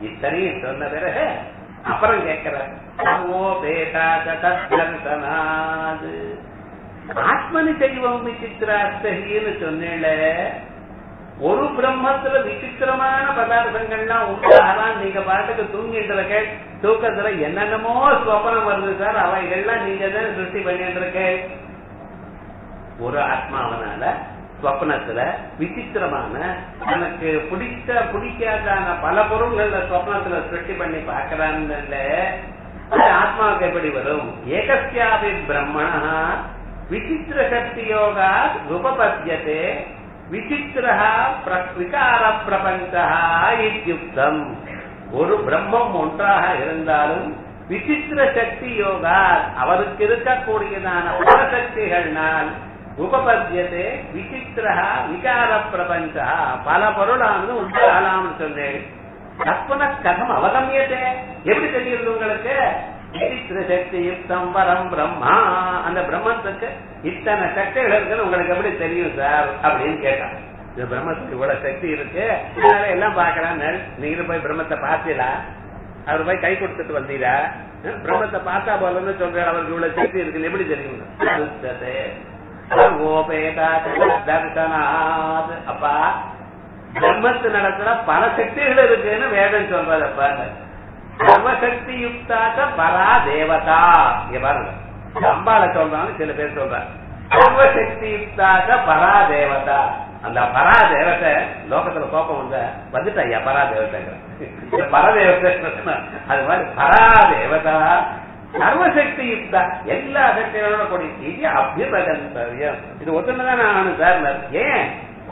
இத்தனையும் சொன்ன பிறகு அப்புறம் கேட்கிற தர்சனாது ஆத்மனி செய்வம் விசித்திராஸ்தகின்னு சொன்னேல ஒரு பிரம்மத்துல விசித்திரமான பதார்த்தங்கள்லாம் உண்டாகலாம் நீங்க பாட்டுக்கு தூங்கிட்டு இருக்க தூக்கத்துல என்னென்னமோ ஸ்வப்னம் வருது சார் அவைகள்லாம் நீங்க தான் சிருஷ்டி பண்ணிட்டு இருக்க ஒரு ஆத்மாவனால ஸ்வப்னத்துல விசித்திரமான எனக்கு பிடித்த பிடிக்காதான பல பொருள்கள்ல ஸ்வப்னத்துல சிருஷ்டி பண்ணி பாக்குறான்னு அது ஆத்மாவுக்கு எப்படி வரும் ஏகஸ்யாபி பிரம்மணா விசித்திர சக்தி யோகா உபபத்தியதே விசித்திரா விகார பிரபஞ்சா இத்தியுக்தம் ஒரு பிரம்மம் ஒன்றாக இருந்தாலும் விசித்திர சக்தி யோகா அவருக்கு இருக்கக்கூடியதான பரசக்திகள்னால் உபபத்தியதே விசித்திரா விகார பிரபஞ்சா பல பொருளானது உண்டாகலாம்னு சொன்னேன் கற்பன கதம் அவகமியதே எப்படி தெரியுது உங்களுக்கு விசித்திர சக்தி யுக்தம் வரம் பிரம்மா அந்த பிரம்மத்துக்கு இத்தனை சக்திகள் இருக்குன்னு உங்களுக்கு எப்படி தெரியும் சார் அப்படின்னு கேட்டான் இந்த பிரம்மத்துக்கு இவ்வளவு சக்தி இருக்கு அதனால எல்லாம் பாக்குறான்னு நீங்க போய் பிரம்மத்தை பார்த்தீங்களா அவர் போய் கை கொடுத்துட்டு வந்தீரா பிரம்மத்தை பார்த்தா போலன்னு சொல்ற அவருக்கு இவ்வளவு சக்தி இருக்குன்னு எப்படி தெரியும் தர்சனாத் அப்பா பிரம்மத்து நடத்துல பல சக்திகள் இருக்குன்னு வேதம் சொல்றதப்பா சர்வசக்தி யுக்தாக்க பரா தேவதா இங்க பாருங்க அம்பாளை சொல்றாங்க சில பேர் சொல்றாங்க சர்வசக்தி யுக்தாக்க பரா தேவதா அந்த பரா தேவத்தை லோகத்துல கோபம் வந்த வந்துட்டா ஐயா பரா தேவதைங்கிற பரதேவத்தை அது மாதிரி பரா தேவதா சர்வசக்தி யுக்தா எல்லா சக்திகளோட கூடிய இது அபியபகந்தவியம் இது ஒத்துனதான் ஆனு சார் ஏன்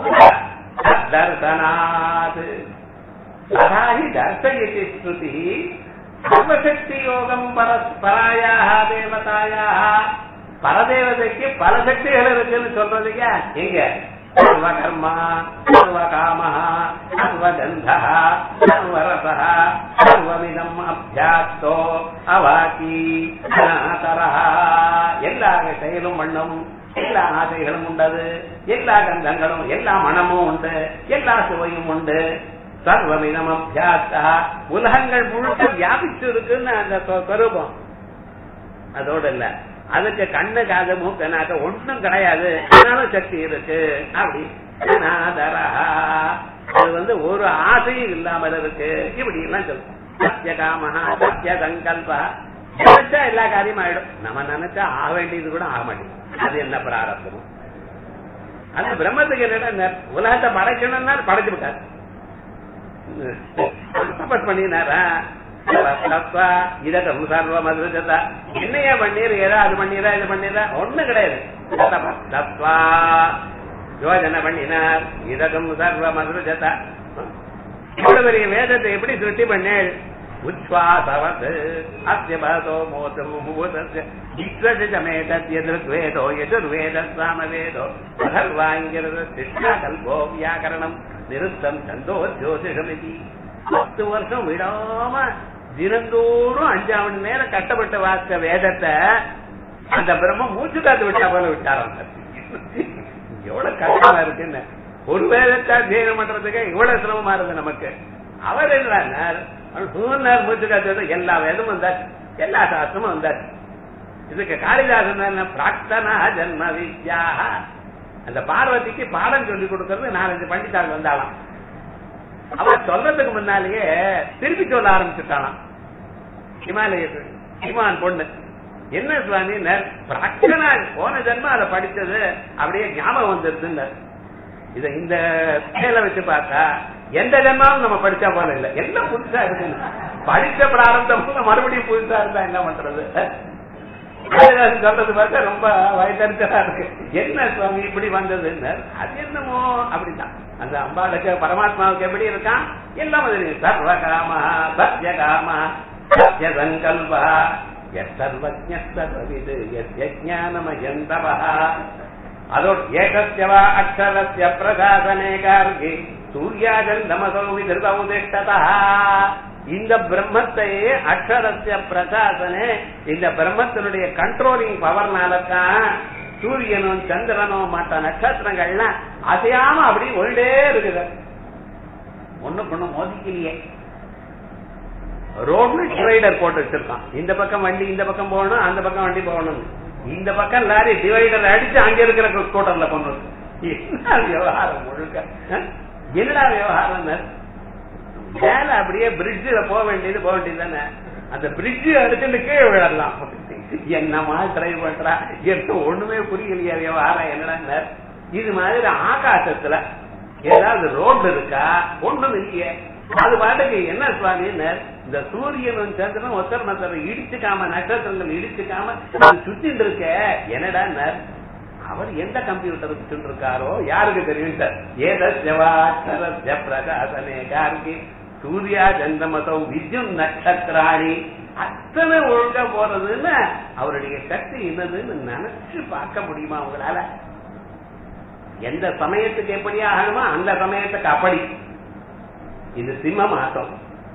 தர்சனாத் சதாஹி தர்சயதி ஸ்ருதி சர்வசக்தி யோகம் பராயாக தேவதாயாக பரதேவதைக்கு பல சக்திகள் இருக்குன்னு சொல்றதுக்கு எங்க சர்வகர்மா சர்வகாம சர்வகந்த சர்வரச சர்வமிதம் அபியாஸ்தோ அவாக்கி அநாதரா எல்லா செயலும் பண்ணும் எல்லா ஆசைகளும் உண்டது எல்லா கந்தங்களும் எல்லா மனமும் உண்டு எல்லா சுவையும் உண்டு சர்வமிதம் அபியாசா உலகங்கள் முழுக்க வியாபிச்சு இருக்குன்னு அந்த ஸ்வரூபம் அதோட இல்ல அதுக்கு கண்ணு காது மூக்கு நாக்க ஒண்ணும் கிடையாது ஆனாலும் சக்தி இருக்கு அப்படி அது வந்து ஒரு ஆசையும் இல்லாமல் இருக்கு இப்படி எல்லாம் சொல்லும் சத்திய காமஹா சத்திய சங்கல்பா நினைச்சா எல்லா காரியமும் ஆயிடும் நம்ம நினைச்சா ஆக வேண்டியது கூட ஆக மாட்டேங்குது அது என்ன பிராரத்தமும் அது பிரம்மத்துக்கு என்ன உலகத்தை படைக்கணும்னா படைச்சு விட்டாரு தபஸ் பண்ணினாரா இதகம் சர்வ மதுரஜதா என்னையா பண்ணீர் ஏதா அது பண்ணீரா இது பண்ணீரா ஒண்ணு கிடையாது தத்வா யோஜனை பண்ணினார் இதகம் சர்வ மதுரஜதா இவ்வளவு பெரிய வேதத்தை எப்படி திருட்டி பண்ணேள் உச்வாசவத் அஸ்ய பதோ மோதமுதஸ்ய இக்வஜமேதத்யதுர்வேதோ யஜுர்வேதஸ்தாமவேதோ அதர்வாங்கிரத சிஷ்ணா கல்போ வியாக்கரணம் நிருத்தம் சந்தோ ஜோதிஷமிதி பத்து வருஷம் விடாம தினந்தோறும் அஞ்சாம் மணி நேரம் கஷ்டப்பட்டு வாசித்த வேதத்தை அந்த பிரம்ம மூச்சு காத்து விட்டா போல விட்டாராம் எவ்வளவு கஷ்டமா இருக்குன்னு ஒரு வேதத்தை அத்தியனம் பண்றதுக்கு இவ்வளவு சிரமமா இருக்கு நமக்கு அவர் என்ன சூழ்நாள் மூச்சு காத்து எல்லா வேதமும் வந்தாச்சு எல்லா சாஸ்திரமும் வந்தாச்சு இதுக்கு காளிதாசன் பிராக்தனா ஜன்ம வித்யா அந்த பார்வதிக்கு பாடம் சொல்லி கொடுக்கறது நாலஞ்சு பண்டிதாள் வந்தாலாம் அவன் சொல்றதுக்கு முன்னாலேயே திருப்பி சொல்ல ஆரம்பிச்சுட்டானாம் ஹிமாலய ஹிமான் பொண்ணு என்ன சுவாமி பிராக்தனா போன ஜென்மம் அதை படிச்சது அப்படியே ஞாபகம் வந்துருதுன்னு இத இந்த செயலை வச்சு பார்த்தா எந்த ஜென்மாவும் நம்ம படிச்சா போல இல்ல எல்லாம் புதுசா இருக்குன்னு படிச்ச பிராரம்பம் மறுபடியும் புதுசா இருந்தா என்ன பண்றது சொல்றது பார்த்தா ரொம்ப வயதறிச்சலா இருக்கு என்ன சுவாமி இப்படி வந்ததுன்னு அது என்னமோ அப்படிதான் அந்த அம்பாளுக்கு பரமாத்மாவுக்கு எப்படி இருக்கான் எல்லாம் அது சர்வ காம சத்ய காம சத்ய சங்கல்பா சர்வஜ சர்வவிது யஜானமயந்தவ அதோ ஏகஸ்யவா அக்ஷரஸ்ய பிரசாசனே கார்கி சூர்யாஜந்தமசோ விதிருதமுதிஷ்டதா இந்த பிரம்மத்தையே அக்ஷரஸ்ய பிரகாசனே இந்த பிரம்மத்தினுடைய கண்ட்ரோலிங் பவர்னால தான் சூரியனும் சந்திரனும் மற்ற நட்சத்திரங்கள்லாம் அசையாம அப்படி ஒழுடே இருக்குது ஒண்ணுக்கு ஒண்ணு மோதிக்கலையே ரோட்ல டிவைடர் போட்டு வச்சிருக்கான் இந்த பக்கம் வண்டி இந்த பக்கம் போகணும் அந்த பக்கம் வண்டி போகணும் இந்த பக்கம் லாரி டிவைடர் அடிச்சு அங்க இருக்கிற ஸ்கூட்டர்ல கொண்டு என்ன விவகாரம் முழுக்க அஹ்? என்னடா விவகாரம் மேல அப்படியே பிரிட்ஜில் போக வேண்டியது போக வேண்டியது தானே அந்த பிரிட்ஜ் அடிச்சுட்டு கீழே விழலாம் என்னமா ட்ரை பண்றா எனக்கு ஒண்ணுமே புரியலையா விவகாரம் என்னடா இது மாதிரி ஆகாசத்துல ஏதாவது ரோடு இருக்கா ஒண்ணும் இல்லையே அது பாட்டுக்கு என்ன சுவாமின்னு இந்த சூரியனும் சந்திரனும் ஒத்தர் மத்தர் இடிச்சுக்காம நட்சத்திரங்கள் இடிச்சுக்காம அது சுத்திட்டு இருக்க என்னடா அவர் எந்த கம்ப்யூட்டர் வச்சுட்டு இருக்காரோ யாருக்கு தெரியும் சார் ஏதவாட்சரஸ்ய பிரகாசனே கார்கி சூர்யா சந்திரமதோ வித்யுன் நட்சத்திராணி அத்தனை ஒழுங்கா போறதுன்னு அவருடைய சக்தி என்னதுன்னு நினைச்சு பார்க்க முடியுமா உங்களால எந்த சமயத்துக்கு எப்படி ஆகணுமோ அந்த சமயத்துக்கு அப்படி இது சிம்ம மாசம்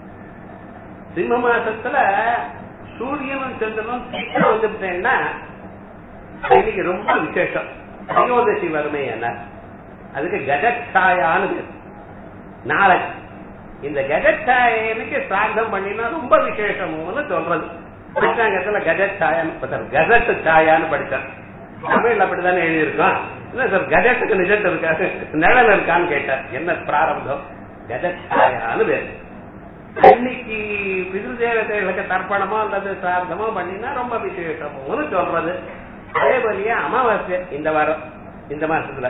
சிம்ம மாசத்துல சூரியனும் சந்திரனும் சீக்கிரம் வந்துட்டேன்னா இன்னைக்கு ரொம்ப விசேஷம் திரையோதசி வறுமை என்ன அதுக்கு கஜச்சாயான்னு பேரு. நாளை இந்த கஜச்சாயனுக்கு பிரார்த்தம் பண்ணினா ரொம்ப விசேஷம்னு சொல்றது பஞ்சாங்கத்துல கஜச்சாயன் கஜட்டு சாயான்னு படிச்சேன் தமிழ் அப்படித்தானே எழுதியிருக்கோம் இல்ல சார் கஜட்டுக்கு நிஜட்டு இருக்காரு நிழல் இருக்கான்னு கேட்டார் என்ன பிராரம்பம் கஜச்சாயான்னு பேரு இன்னைக்கு பிதிரு தேவதைகளுக்கு தர்ப்பணமோ அல்லது சார்த்தமோ பண்ணினா ரொம்ப விசேஷம்னு சொல்றது அதே போலயே அமாவாசை இந்த வாரம் இந்த மாசத்துல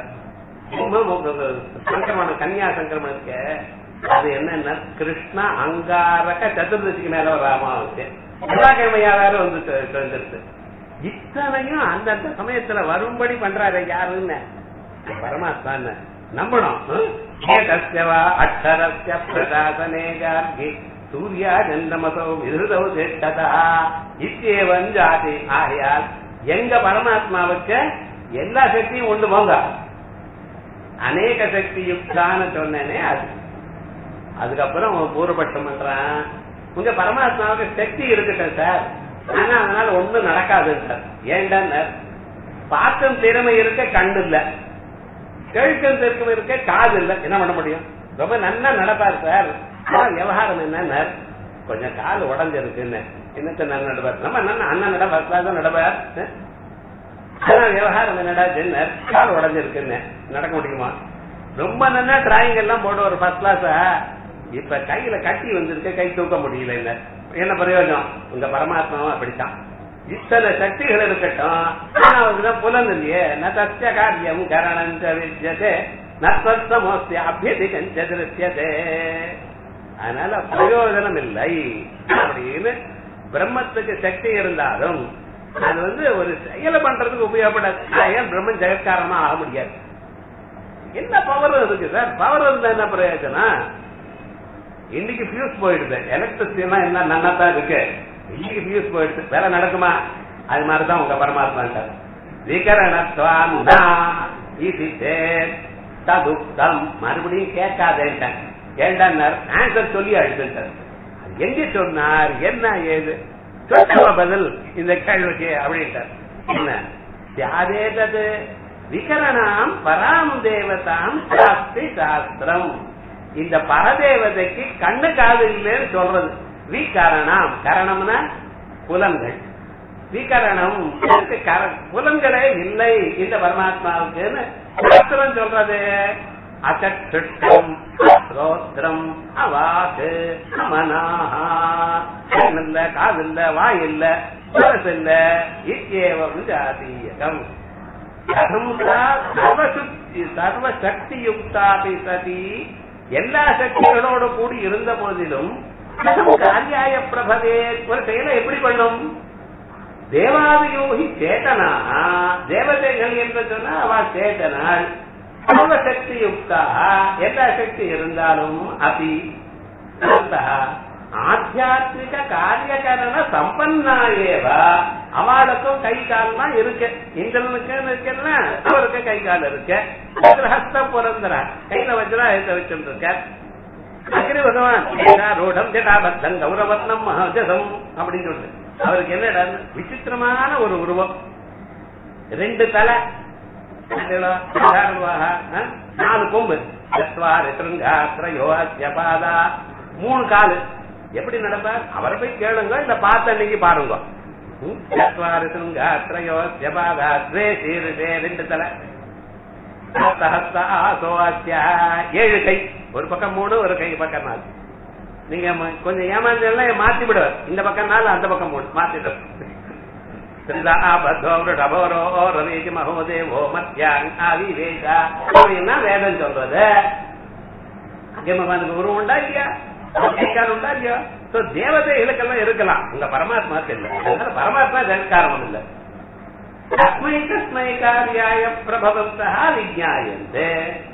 சங்கிரமணம் கன்னியா சங்கிரமணத்துக்கு அது என்னன்னா கிருஷ்ண அங்காரக சதுர்தசிக்கு மேல ஒரு அமாவாசை செவ்வாய்க்கிழமையா வேற வந்து தெரிஞ்சிருச்சு இத்தனையும் அந்தந்த சமயத்துல வரும்படி பண்றாரு யாருன்னு பரமாத்மா நம்பணும் ஏதஸ்யவா அக்ஷரஸ்ய பிரகாசனே கார்கி சூர்யா ஜந்தமசோ விருதோ திட்டதா இத்தேவன் ஜாதி ஆகையால் எங்க பரமாத்மாவுக்கு எல்லா சக்தியும் கொண்டு போங்க அநேக சக்தி யுக்தான்னு சொன்னேனே அது அதுக்கப்புறம் அவன் பூர்வபட்சம் பண்றான் உங்க பரமாத்மாவுக்கு சக்தி இருக்கட்டும் சார் ஆனா அதனால ஒண்ணும் நடக்காது சார் ஏன்டா பார்க்கும் திறமை இருக்க கண்ணு இல்ல கேட்கும் திறமை இருக்க காது இல்ல என்ன பண்ண முடியும் ரொம்ப நல்லா நடப்பார் சார் ஆனா விவகாரம் என்ன கொஞ்சம் கால் உடஞ்சிருக்குன்னு என்னத்த நல்ல நடப்பார் நம்ம என்ன அண்ணன் நடப்பார் தான் நடப்பார் ஆனா விவகாரம் என்னடா ஜென்னர் கால் உடஞ்சிருக்குன்னு நடக்க முடியுமா ரொம்ப நல்லா டிராயிங் எல்லாம் போட்டு ஒரு ஃபர்ஸ்ட் கிளாஸா இப்ப கையில கட்டி வந்திருக்க கை தூக்க முடியல என்ன என்ன பிரயோஜனம் உங்க பரமாத்மாவும் அப்படித்தான் இத்தனை சக்திகள் இருக்கட்டும் ஆனா அவருக்குதான் புலன் இல்லையே ந சத்திய காரியம் கரணஞ்ச வித்தியதே நஸ்வஸ்தமோஸ்தி அபியதி கஞ்ச திருத்தியதே அதனால பிரயோஜனம் இல்லை அப்படின்னு பிரம்மத்துக்கு சக்தி இருந்தாலும் அது வந்து ஒரு செயலை பண்றதுக்கு உபயோகப்படாது ஏன் பிரம்மன் ஜெகத்காரமா ஆக முடியாது என்ன பவர் இருக்கு சார் பவர் இருந்தா என்ன பிரயோஜனம் இன்னைக்கு பியூஸ் போயிடுது எலக்ட்ரிசிட்டி எல்லாம் என்ன நல்லா தான் இருக்கு இன்னைக்கு பியூஸ் போயிடுது வேலை நடக்குமா அது மாதிரிதான் உங்க பரமாத்மா விகரணத்வாம் ததுக்தம் மறுபடியும் கேட்காதேன்ட்டான் ஏண்டார் ஆன்சர் சொல்லி அழுதுட்டார் எங்க சொன்னார் என்ன ஏது சொல்லுவ பதில் இந்த கேள்விக்கு அப்படின்ட்டார் என்ன யாதேதது விகரணாம் பராம் தேவதாம் சாஸ்தி சாஸ்திரம் இந்த பரதேவதைக்கு கண்ணு காது இல்லைன்னு சொல்றது விகரணம் கரணம்னா புலன்கள் விகரணம் புலன்களே இல்லை இந்த பரமாத்மாவுக்குன்னு சாஸ்திரம் சொல்றது அசட்டம் ஸ்ரோத்ரம் அவாக்கு அமனாஹா கண் இல்ல காது இல்ல வாய் இல்ல மனசு இல்ல இத்தேவம் ஜாதீயகம் சர்வசக்தி யுக்தாபி சதி எல்லா சக்திகளோடு கூடி இருந்த போதிலும் காரியாய பிரபதே ஒரு செயலை எப்படி பண்ணும் தேவாதியோகி சேதனா தேவதைகள் என்று சொன்னா அவ சேதனாள் சர்வசக்தி யுக்தா எல்லா சக்தி இருந்தாலும் அபி ஆத்தியாத்மிக காரியகரண சம்பன்னாயேவ அவளுக்கும் கை கால்லாம் இருக்கு இந்திரனுக்கு இருக்குன்னா அவருக்கு கை கால் இருக்கு ஹஸ்தம் புரந்தரா கையில வச்சுரா எழுத வச்சுருக்க அக்னி பகவான் ரூடம் ஜடாபத்தம் கௌரவத்னம் மகஜதம் அப்படின்னு சொல்லிட்டு அவருக்கு என்ன விசித்திரமான ஒரு உருவம் ரெண்டு தலை நாலு கொம்பு பாதா மூணு காலு எப்படி நடப்பார் அவரை போய் கேளுங்க இல்ல பார்த்த அன்னைக்கு பாருங்க ம்? சத்வாரி சுருங்கா திரையோ ஜபாதா ஸ்ரே சீருஷே ரெண்டு தலை ஹஸ்த ஆசோ அஸ்யா ஏழு கை ஒரு பக்கம் மூணு ஒரு கை பக்கம் நாலு நீங்க ம- கொஞ்சம் ஏமாந்தா மாத்தி விடுவார் இந்த பக்கம் நாலு அந்த பக்கம் மூணு மாத்திட்டு ரவீஜி மகோதேவோ மத்தியாங் ஆதிவேஷா அப்படின்னா வேதம் சொல்றது அங்கேமானுக்கு உருவம் உண்டா இல்லையா அதிகாரம் உண்டா இல்லையா சோ தேவதைகளுக்கெல்லாம் இருக்கலாம் உங்க பரமாத்மாக்கு இல்ல அதனால பரமாத்மா ஜனக்காரம் இல்ல தஸ்மை தஸ்மை காரியாய பிரபவந்தா விஜாயந்தே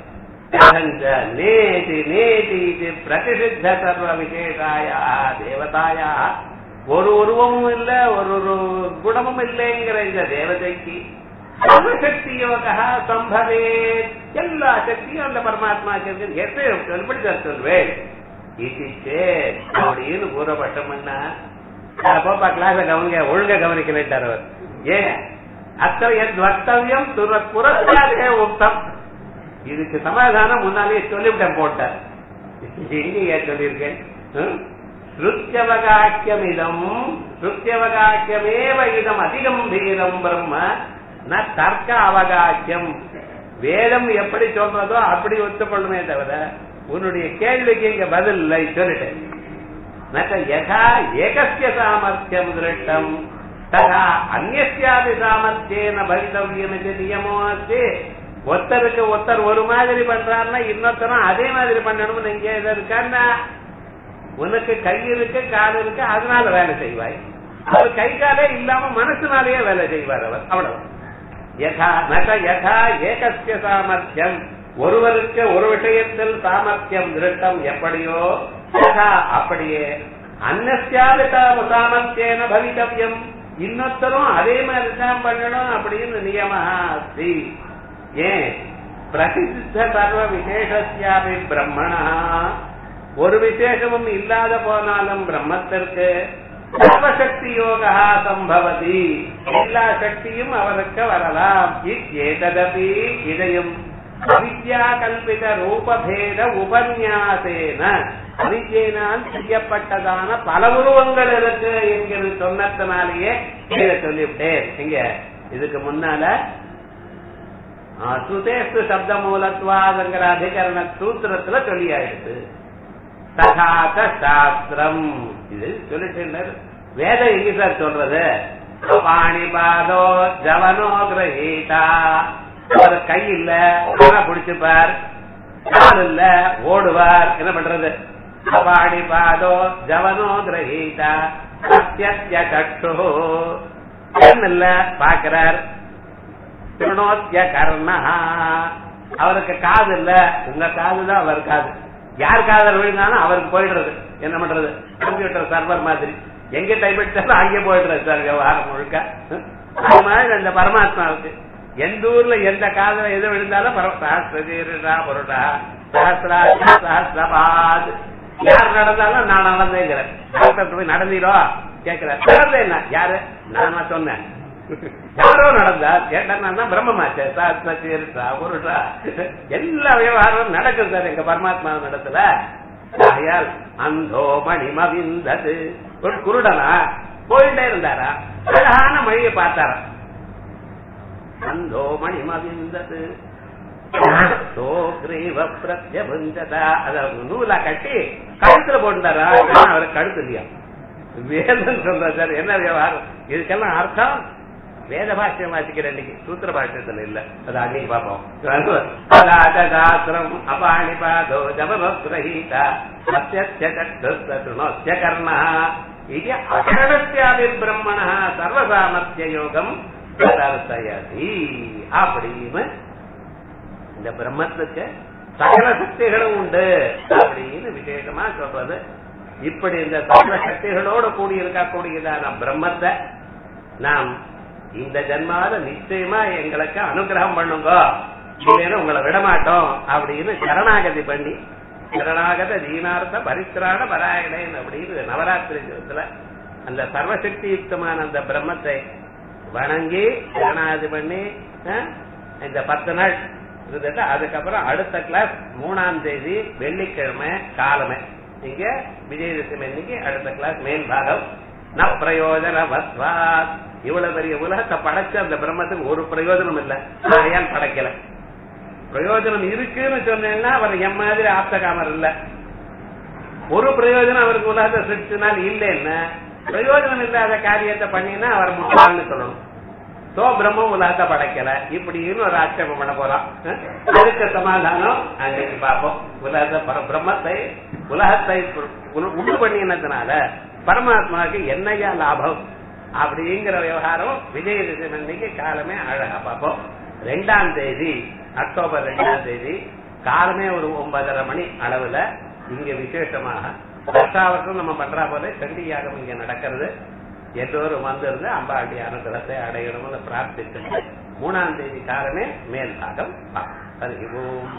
அகஞ்ச நேதி நேதி இது பிரதிஷித்த சர்வ விசேஷாய தேவதாயா ஒரு உருவமும் இல்ல ஒரு ஒரு குணமும் இல்லைங்கிற இந்த தேவதைக்கு சர்வசக்தி யோகா சம்பவே எல்லா சக்தியும் அந்த பரமாத்மாக்கு இருக்கு எப்படி எப்படி சார் சொல்வேன் இது சேர் அப்படின்னு கூறப்பட்டோம்னா போப்பா கிளாஸ கவனிக்க ஒழுங்கா கவனிக்கலைட்டார் அவர் ஏன் அத்தனை என் வர்த்தவியம் துர புறத்தாலே உத்தம் இதுக்கு சமாதானம் முன்னாலே சொல்லிவிட்டேன் போட்டார் எங்க சொல்லியிருக்கேன் ஹம்? ஸ்ருத்தியவகாக்கியமிதம் ஸ்ருத்தியவகாக்கியமேவ இதம் அதிகம்பீரம் பிரம்ம ந தர்க்க அவகாக்கியம் வேதம் எப்படி சொல்றதோ அப்படி ஒத்துக்கொள்ளுமே தவிர உன்னுடைய கேள்விக்கு இங்க பதில் இல்லை சொல்லிட்டேன் நக யதா ஏகஸ்ய சாமர்த்தியம் திருஷ்டம் ததா அந்நியாதி சாமர்த்தியேன பவித்தவியம் இது நியமோ அஸ்தி ஒருத்தருக்கு ஒருத்தர் ஒரு மாதிரி பண்றாருன்னா இன்னொருத்தரும் அதே மாதிரி பண்ணணும்னு இங்க இது இருக்கான்னா உனக்கு கை இருக்கு கால் இருக்கு அதனால வேலை செய்வாய் அவர் கை காலே இல்லாம மனசுனாலேயே வேலை செய்வார் அவர் அவ்வளவு யதா நக யதா ஏகஸ்ய சாமர்த்தியம் ஒருவருக்கு ஒரு விஷயத்தில் சாமர்த்தியம் திருட்டம் எப்படியோ யதா அப்படியே அந்நியாவது சாமர்த்தியன பவித்தவியம் இன்னொருத்தரும் அதே மாதிரி தான் பண்ணணும் அப்படின்னு நியமஹா அஸ்தி ஏன் பிரசித்த சர்வ விசேஷஸ்யாபி பிரம்மணா ஒரு விசேஷமும் இல்லாத போனாலும் பிரம்மத்திற்கு சர்வசக்தி யோகா சம்பவதி எல்லா சக்தியும் அவருக்கு வரலாம் ஏததபி இதையும் அவித்யா கல்பித ரூபபேத உபன்யாசேன அவித்யினால் செய்யப்பட்டதான பல உருவங்கள் இருக்கு என்கிறது சொன்னத்தினாலேயே இதை சொல்லிவிட்டேன் இங்க இதுக்கு முன்னால சுதேஸ்து சப்த மூலத்வாதங்கிற அதிகரண சூத்திரத்துல சொல்லி ஆயிடுது தகாத சாஸ்திரம் இது சொல்லிட்டு வேதம் எங்க சார் சொல்றது பாணி பாதோ ஜவனோ கிரகீதா அவர் கை இல்ல ஆனா பிடிச்சுப்பார் கால் இல்ல ஓடுவார் என்ன பண்றது பாணி பாதோ ஜவனோ கிரகீதா சத்ய கட்டு கண் இல்ல பாக்குறார் திருணோத்திய கர்ணா அவருக்கு காது இல்ல உங்க காது தான் அவர் காது யார் காதல் விழுந்தாலும் அவருக்கு போயிடுறது என்ன பண்றது கம்ப்யூட்டர் சர்வர் மாதிரி எங்க டைப் அடிச்சாலும் அங்கே போயிடுறது சார் விவகாரம் முழுக்க அது மாதிரி அந்த பரமாத்மாவுக்கு எந்த ஊர்ல எந்த காதல எது விழுந்தாலும் சஹசிரா பொருடா சஹசிரா சஹசிரபாத் யார் நடந்தாலும் நான் நடந்தேங்கிறேன் டாக்டர் போய் நடந்தீரோ கேட்கிறேன் நடந்தேன் என்ன யாரு நான் சொன்னேன் யாரோ நடந்தா கேட்டா பிரம்மமாச்சே சாத்மசீர்ஷா புருஷா எல்லா விவகாரமும் நடக்கும் சார் எங்க பரமாத்மா நடத்துல ஆகையால் அந்தோ மணிமவிந்தது ஒரு குருடனா போயிட்டே இருந்தாரா அழகான மொழியை பார்த்தாரா அந்தோ மணிமவிந்தது பிரத்யபுஞ்சதா அத நூலா கட்டி கழுத்துல போட்டுட்டாரா அவருக்கு கழுத்து இல்லையா வேதம் சொல்ற சார் என்ன விவகாரம் இதுக்கெல்லாம் அர்த்தம் வேத பாஷ்யம் வாசிக்கிற இன்னைக்கு சூத்திர பாஷ்யத்துல இல்ல அது அன்னைக்கு பார்ப்போம் சாஸ்திரம் அபாணி பாதோ ஜபனோத்ரஹீதா சத்யோஸ்ய கர்ணா இது அகரணத்தியாதி பிரம்மண சர்வசாமர்த்திய யோகம் தர்சயதி அப்படின்னு இந்த பிரம்மத்துக்கு சகல சக்திகளும் உண்டு அப்படின்னு விசேஷமா சொல்றது இப்படி இந்த சகல சக்திகளோடு கூடி இருக்கக்கூடியதான பிரம்மத்தை நாம் இந்த ஜென்மாவில நிச்சயமா எங்களுக்கு அனுகிரகம் பண்ணுங்க இல்லைன்னு உங்களை விடமாட்டோம் அப்படின்னு சரணாகதி பண்ணி சரணாகத தீனார்த்த பரித்திரான பராயணன் அப்படின்னு நவராத்திரி தினத்துல அந்த சர்வசக்தி யுக்தமான அந்த பிரம்மத்தை வணங்கி சரணாகதி பண்ணி அஹ், இந்த பத்து நாள் இருந்துட்டு அதுக்கப்புறம் அடுத்த கிளாஸ் மூணாம் தேதி வெள்ளிக்கிழமை காலமே இங்க விஜயதசமி அன்னைக்கு அடுத்த கிளாஸ் மேல் பாகம் ந பிரயோஜன வத்வாத் இவ்வளவு பெரிய உலகத்தை படைச்ச அந்த பிரம்மத்துக்கு ஒரு பிரயோஜனம் இல்ல ஏன் படைக்கல பிரயோஜனம் இருக்குன்னு சொன்னேன்னா அவர் எம் மாதிரி ஆப்தகாமர் இல்ல ஒரு பிரயோஜனம் அவருக்கு உலகத்தை சிரிச்சினால் இல்லைன்னு பிரயோஜனம் இல்லாத காரியத்தை பண்ணினா அவர் முட்டாள்னு சொல்லணும் சோ பிரம்மம் உலகத்தை படைக்கல இப்படின்னு ஒரு ஆட்சேபம் பண்ண போறான் அதுக்கு சமாதானம் அன்னைக்கு பார்ப்போம் உலகத்தை பர- பிரம்மத்தை உலகத்தை உ- உண்டு பண்ணினதுனால பரமாத்மாவுக்கு என்னையா லாபம் அப்படிங்கிற விவகாரம் விஜயதசமி அன்னைக்கு காலமே அழகா பார்ப்போம் ரெண்டாம் தேதி அக்டோபர் ரெண்டாம் தேதி காலமே ஒரு ஒன்பதரை மணி அளவுல இங்க விசேஷமாக வருஷாவர்ஷம் நம்ம பண்றா போல சண்டி யாகம் இங்க நடக்கிறது எல்லோரும் வந்திருந்து அம்பாண்டி அனுகிரகத்தை அடையணும்னு பிரார்த்தித்து மூணாம் தேதி காலமே மேல் பாகம் பார்ப்போம். ஹரி ஓம்